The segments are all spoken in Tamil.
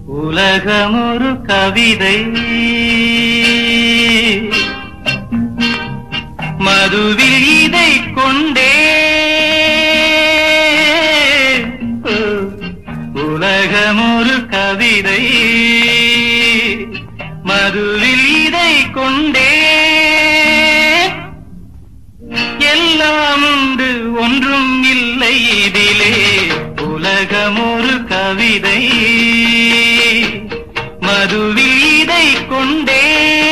உலகம் ஒரு கவிதை மதுவில் இதை கொண்டே உலகம் ஒரு கவிதை மதுவில் இதை கொண்டே எல்லாம் உண்டு ஒன்றும் இல்லை இதிலே உலகம் ஒரு கவிதை மதுவில் இதை கொண்டே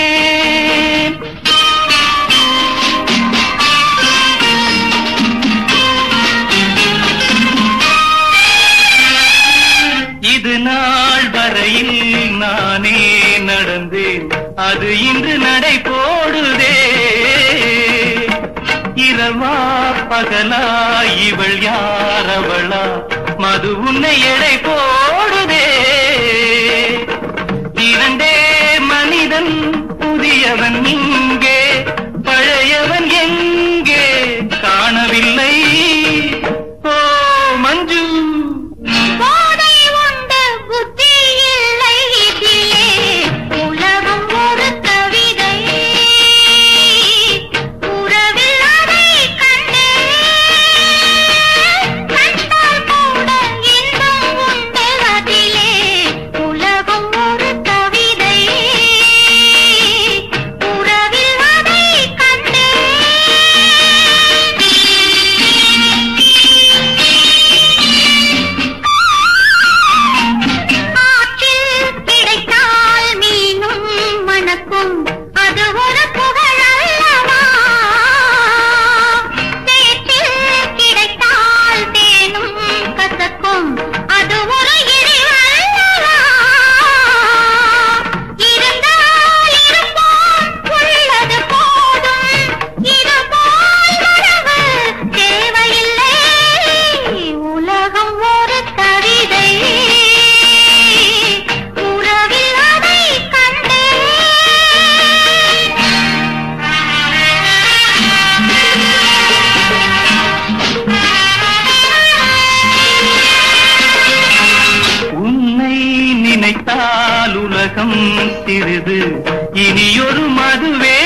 இது நாள் வரையில் நானே நடந்தேன் அது இன்று நடை போடுதே இரவா பகலா இவள் யார் அவளா மது உன்னை எடை போடுதே இரண்டே மனிதன் புதியவன் இங்கே பழையவன் எங்கே காணவில்லை ஓ மஞ்சு போதை உண்டு புத்தி இல்லை இதிலே உலகம் ஒரு கவிதை உறவில் அதை கண்டேன் கண்டால் கூட இன்பம் உண்டு அதிலே உலகம் ஒரு கவிதை உறவில் அதை கண்டேன் ஆற்றில் கிடைத்தால் மீனும் மணக்கும் அது ஒரு புகழ் அல்லவா சேற்றில் கிடைத்தால் தேனும் கசக்கும் அது ஒரு இழிவு அல்லவா இருந்தால் இருப்போம் உள்ளது போதும் இதுபோல் வரவு தேவையில்லை உலகம் ஒரு கவிதை உறவில் அதை கண்டேன் உன்னை நினைத்தால் உலகம் சிறிது இனியொரு மதுவே